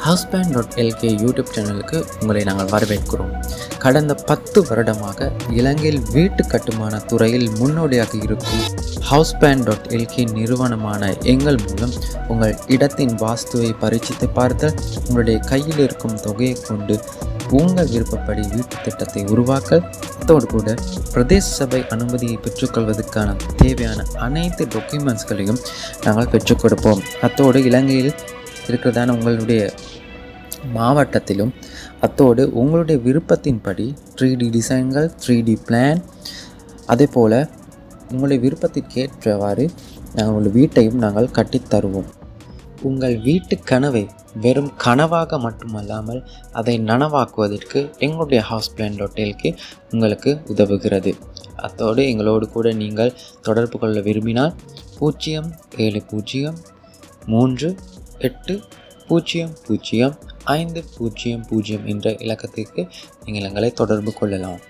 ஹவுஸ்பேண்ட் dot LK YouTube சேனலுக்கு உங்களை நாங்கள் வரவேற்கிறோம் கடந்த பத்து வருடமாக இலங்கையில் வீட்டு கட்டுமான துறையில் முன்னோடியாக இருக்கும் ஹவுஸ்பேண்ட் டாட் எல்கே நிறுவனமான எங்கள் மூலம் உங்கள் இடத்தின் வாஸ்துவை பரீட்சித்து பார்த்தல் உங்களுடைய கையில் இருக்கும் தொகையை கொண்டு உங்கள் விருப்பப்படி வீட்டு திட்டத்தை உருவாக்க அதோடு கூட பிரதேச சபை அனுமதியை பெற்றுக்கொள்வதற்கான தேவையான அனைத்து டாக்குமெண்ட்ஸ்களையும் நாங்கள் பெற்றுக் கொடுப்போம் அத்தோடு இலங்கையில் இருக்கிறதான உங்களுடைய மாவட்டத்திலும் அத்தோடு உங்களுடைய விருப்பத்தின்படி த்ரீ டி டிசைன்கள் த்ரீ டி பிளான் அதே போல் உங்களுடைய விருப்பத்திற்கேற்றவாறு நாங்கள் உங்கள் வீட்டையும் நாங்கள் கட்டித் தருவோம் உங்கள் வீட்டு கனவை வெறும் கனவாக மட்டுமல்லாமல் அதை நனவாக்குவதற்கு எங்களுடைய ஹவுஸ் பிளான் ஹோட்டலுக்கு உங்களுக்கு உதவுகிறது அத்தோடு எங்களோடு கூட நீங்கள் தொடர்பு கொள்ள விரும்பினால் பூஜ்ஜியம் ஏழு பூஜ்ஜியம் மூன்று எட்டு பூஜ்ஜியம் பூஜ்ஜியம் ஐந்து பூஜ்ஜியம் பூஜ்ஜியம் என்ற இலக்கத்திற்கு நீங்கள் எங்களை தொடர்பு கொள்ளலாம்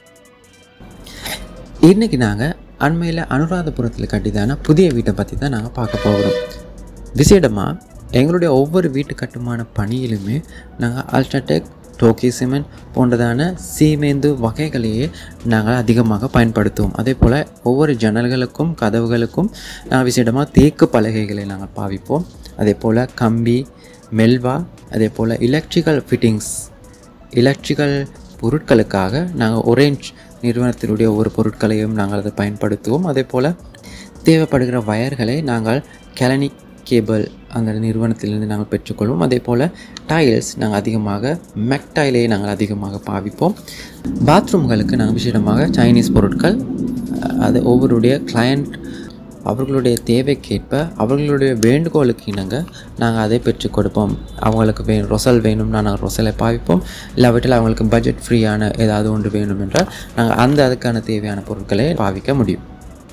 இன்றைக்கி நாங்கள் அண்மையில் அனுராதபுரத்தில் கட்டிதான புதிய வீட்டை பற்றி தான் நாங்கள் பார்க்க போகிறோம் விசேடமாக எங்களுடைய ஒவ்வொரு வீட்டு கட்டுமான பணியிலுமே நாங்கள் அல்ட்ராடெக் டோக்கி சிமெண்ட் போன்றதான சீமேந்து வகைகளையே நாங்கள் அதிகமாக பயன்படுத்துவோம் அதே போல் ஒவ்வொரு ஜன்னல்களுக்கும் கதவுகளுக்கும் நாங்கள் விசேடமாக தேக்கு பலகைகளை நாங்கள் பாவிப்போம் அதே போல் கம்பி மெல்வா அதே போல் எலக்ட்ரிக்கல் ஃபிட்டிங்ஸ் எலக்ட்ரிக்கல் பொருட்களுக்காக நாங்கள் ஒரேஞ்ச் நிறுவனத்தினுடைய ஒவ்வொரு பொருட்களையும் நாங்கள் அதை பயன்படுத்துவோம் அதே போல் தேவைப்படுகிற வயர்களை நாங்கள் கெலனிக் கேபிள் அந்த நிறுவனத்திலிருந்து நாங்கள் பெற்றுக்கொள்வோம் அதே போல் டைல்ஸ் நாங்கள் அதிகமாக மெக் டைலையை நாங்கள் அதிகமாக பாவிப்போம் பாத்ரூம்களுக்கு நாங்கள் விசேடமாக சைனீஸ் பொருட்கள் அது ஒவ்வொருடைய கிளையண்ட் அவர்களுடைய தேவைக்கேற்ப அவர்களுடைய வேண்டுகோளுக்கு இணங்க நாங்கள் அதை பெற்றுக் கொடுப்போம் அவங்களுக்கு வே ரொசல் வேணும்னா நாங்கள் ரொசலை பாவிப்போம் இல்லாவிட்டால் அவங்களுக்கு பட்ஜெட் ஃப்ரீயான ஏதாவது ஒன்று வேணும் என்றால் நாங்கள் அந்த அதுக்கான தேவையான பொருட்களை பாவிக்க முடியும்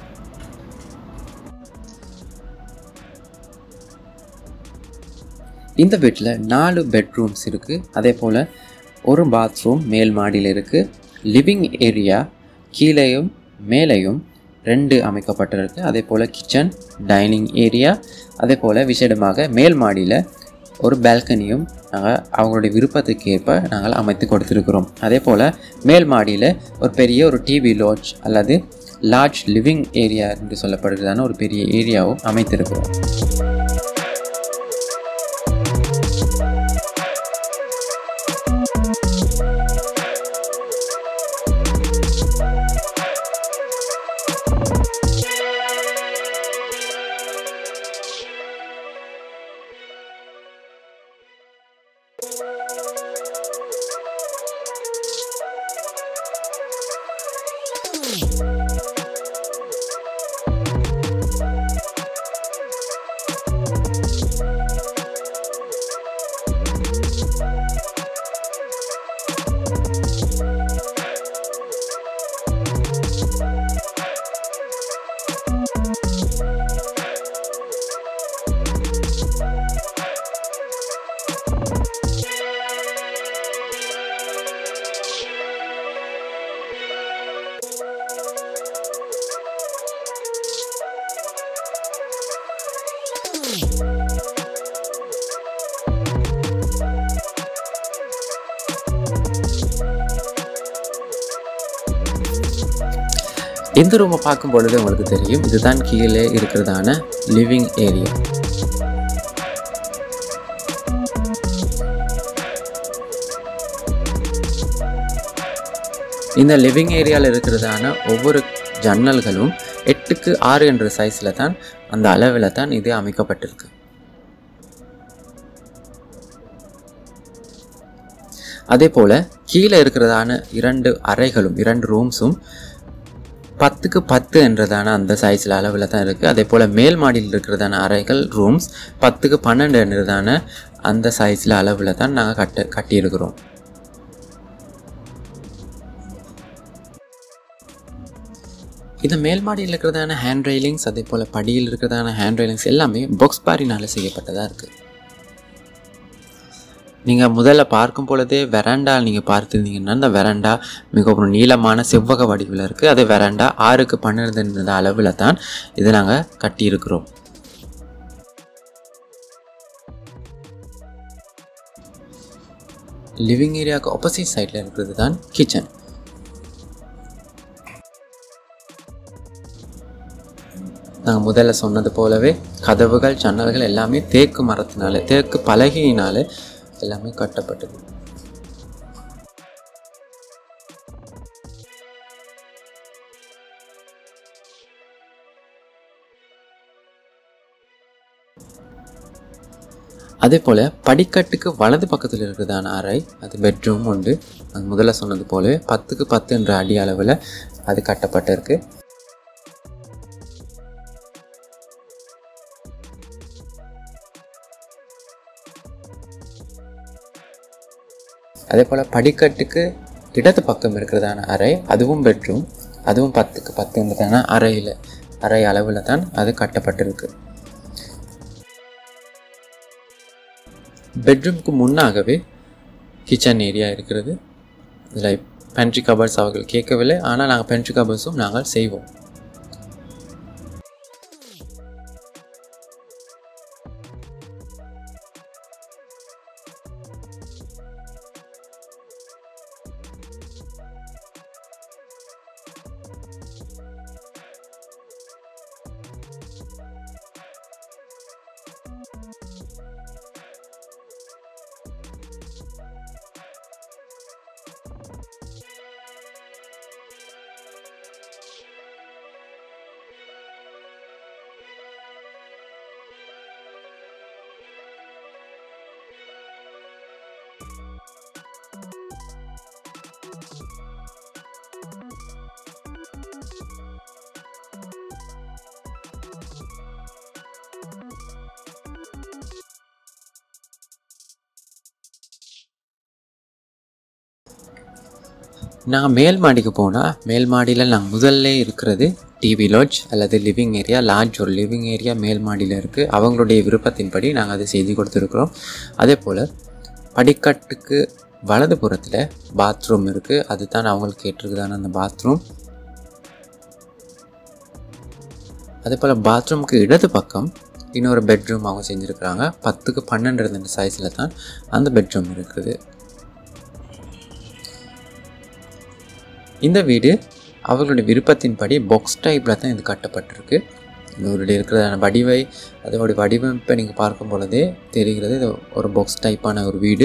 இந்த வீட்டில் நாலு பெட்ரூம்ஸ் இருக்குது அதே போல் ஒரு பாத்ரூம் மேல் மாடியில் இருக்குது லிவிங் ஏரியா கீழேயும் மேலேயும் ரெண்டு அமைக்கப்பட்டிருக்கு அதே போல் கிச்சன் டைனிங் ஏரியா அதே போல் விசேடமாக மேல் மாடியில் ஒரு பால்கனியும் நாங்கள் அவங்களுடைய விருப்பத்துக்கு ஏற்ப நாங்கள் அமைத்து கொடுத்துருக்குறோம் அதே போல் மேல் மாடியில் ஒரு பெரிய ஒரு டிவி லாட்ஜ் அல்லது லார்ஜ் லிவிங் ஏரியா என்று சொல்லப்படுகிறதான ஒரு பெரிய ஏரியாவும் அமைத்திருக்கிறோம் இந்த ரூமை பார்க்கும் பொழுது உங்களுக்கு தெரியும் இதுதான் கீழே இருக்கிறதான லிவிங் ஏரியா இந்த லிவிங் ஏரியாவில் இருக்கிறதான ஒவ்வொரு ஜன்னல்களும் எட்டுக்கு ஆறு என்ற சைஸில் தான் அந்த அளவில் தான் இது அமைக்கப்பட்டிருக்கு அதே போல் கீழே இருக்கிறதான இரண்டு அறைகளும் இரண்டு ரூம்ஸும் பத்துக்கு பத்து என்றதான அந்த சைஸில் அளவில் தான் இருக்குது அதே போல் மேல் மாடியில் இருக்கிறதான அறைகள் ரூம்ஸ் பத்துக்கு பன்னெண்டு என்றதான அந்த சைஸில் அளவில் தான் நாங்கள் கட்ட கட்டியிருக்கிறோம் இந்த மேல் மாடியில் இருக்கிறதான ஹேண்ட் ரெயிலிங்ஸ் அதே போல் படியில் இருக்கிறதான ஹேண்ட் ரெயிலிங்ஸ் எல்லாமே பாக்ஸ் பாரினால் செய்யப்பட்டதாக இருக்குது நீங்கள் முதல்ல பார்க்கும் பொழுதே வெராண்டா நீங்கள் பார்த்துருந்தீங்கன்னா அந்த வெராண்டா மிகவும் நீளமான செவ்வக வடிவில் இருக்குது அது வெராண்டா ஆறுக்கு பன்னிரெண்டு அளவில் தான் இதை நாங்கள் கட்டியிருக்கிறோம் லிவிங் ஏரியாவுக்கு ஆப்போசிட் சைடில் இருக்கிறது தான் கிச்சன் நாங்கள் முதல்ல சொன்னது போலவே கதவுகள் ஜன்னல்கள் எல்லாமே தேக்கு மரத்தினால தேக்கு பலகையினால எல்லாமே கட்டப்பட்டது அதே போல் படிக்கட்டுக்கு வலது பக்கத்தில் இருக்கிறதான அறை அது பெட்ரூம் உண்டு அது முதல்ல சொன்னது போலவே பத்துக்கு பத்துன்ற அடி அளவில் அது கட்டப்பட்டிருக்கு அதே போல் படிக்கட்டுக்கு இடது பக்கம் இருக்கிறதான அறை அதுவும் பெட்ரூம் அதுவும் பத்துக்கு பத்துன்றதான அறையில் அறை அளவில் தான் அது கட்டப்பட்டிருக்கு பெட்ரூம்க்கு முன்னாகவே கிச்சன் ஏரியா இருக்கிறது இதில் பென்ட்ரி கபர்ஸ் அவர்கள் கேட்கவில்லை ஆனால் நாங்கள் பென்ட்ரி கபர்ஸும் நாங்கள் செய்வோம் நாங்கள் மேல் மாடிக்கு போனால் மேல் மாடியில் நாங்கள் முதல்ல இருக்கிறது டிவி லாட்ஜ் அல்லது லிவிங் ஏரியா லாட்ஜ் ஒரு லிவிங் ஏரியா மேல் மாடியில் இருக்குது அவங்களுடைய விருப்பத்தின்படி நாங்கள் அதை செய்து கொடுத்துருக்குறோம் அதே போல் படிக்கட்டுக்கு வலது புறத்தில் பாத்ரூம் இருக்குது அதுதான் அவங்களுக்கு கேட்டிருக்குதான அந்த பாத்ரூம் அதே போல் பாத்ரூமுக்கு இடது பக்கம் இன்னொரு பெட்ரூம் அவங்க செஞ்சுருக்குறாங்க பத்துக்கு பன்னெண்டு இருந்த சைஸில் தான் அந்த பெட்ரூம் இருக்குது இந்த வீடு அவர்களுடைய விருப்பத்தின்படி பாக்ஸ் டைப்பில் தான் இது கட்டப்பட்டிருக்கு இதோடைய இருக்கிறதான வடிவை அதோடைய வடிவமைப்பை நீங்கள் பார்க்கும் பொழுதே தெரிகிறது இது ஒரு பாக்ஸ் டைப்பான ஒரு வீடு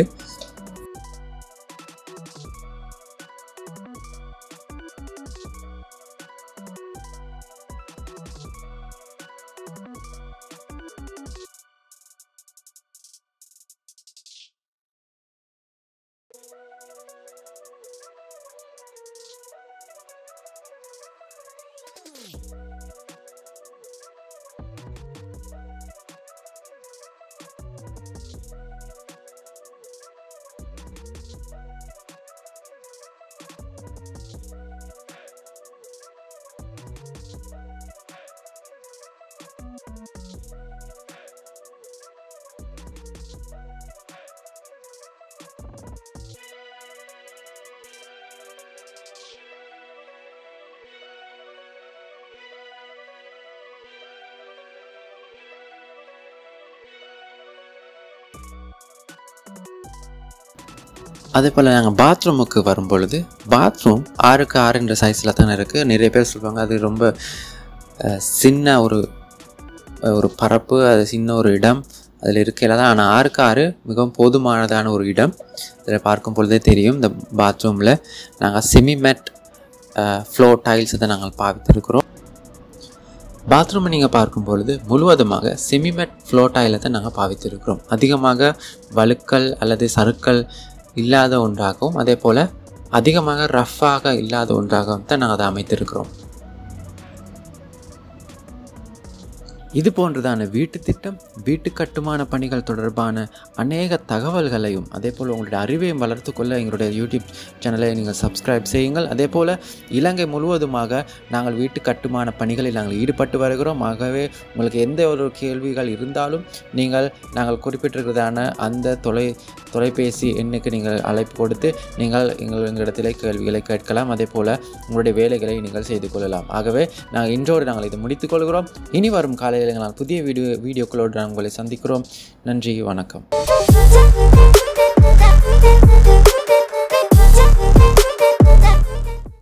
அதே போல் நாங்கள் பாத்ரூமுக்கு வரும் பொழுது பாத்ரூம் ஆறுக்கு ஆறுன்ற சைஸில் தானே இருக்குது நிறைய பேர் சொல்லுவாங்க அது ரொம்ப அஹ், சின்ன ஒரு அஹ், ஒரு பரப்பு அது சின்ன ஒரு இடம் அதில் இருக்கையில் தான் ஆனால் ஆறுக்கு ஆறு மிகவும் போதுமானதான ஒரு இடம் இதில் பார்க்கும் பொழுதே தெரியும் இந்த பாத்ரூமில் நாங்கள் செமிமேட் ஃப்ளோ டைல்ஸ் தான் நாங்கள் பார்த்துருக்குறோம் பாத்ரூமை நீங்கள் பார்க்கும் பொழுது முழுவதுமாக செமிமெட் ஃப்ளோ டைலை தான் நாங்கள் பாவித்திருக்கிறோம் அதிகமாக வழுக்கல் அல்லது சறுக்கல் இல்லாத ஒன்றாகவும் அதே போல் அதிகமாக ரஃப்பாக இல்லாத ஒன்றாகவும் தான் நாங்கள் அதை அமைத்திருக்கிறோம் இது போன்றதான வீட்டு திட்டம் வீட்டு கட்டுமான பணிகள் தொடர்பான அநேக தகவல்களையும் அதே போல் உங்களுடைய அறிவையும் வளர்த்துக்கொள்ள எங்களுடைய யூடியூப் சேனலை நீங்கள் சப்ஸ்கிரைப் செய்யுங்கள் அதே போல் இலங்கை முழுவதுமாக நாங்கள் வீட்டு கட்டுமான பணிகளில் நாங்கள் ஈடுபட்டு வருகிறோம் ஆகவே உங்களுக்கு எந்த ஒரு கேள்விகள் இருந்தாலும் நீங்கள் நாங்கள் குறிப்பிட்டிருக்கிறதான அந்த தொலை தொலைபேசி எண்ணுக்கு நீங்கள் அழைப்பு கொடுத்து நீங்கள் எங்கள் எங்களிடத்திலே கேள்விகளை கேட்கலாம் அதே போல் உங்களுடைய வேலைகளை நீங்கள் செய்து கொள்ளலாம் ஆகவே நாங்கள் இன்றோடு நாங்கள் இதை முடித்துக் கொள்கிறோம் இனி வரும் காலையில் நாங்கள் புதிய வீடியோ வீடியோக்களோடு நாங்கள் உங்களை சந்திக்கிறோம் நன்றி வணக்கம் Thank you.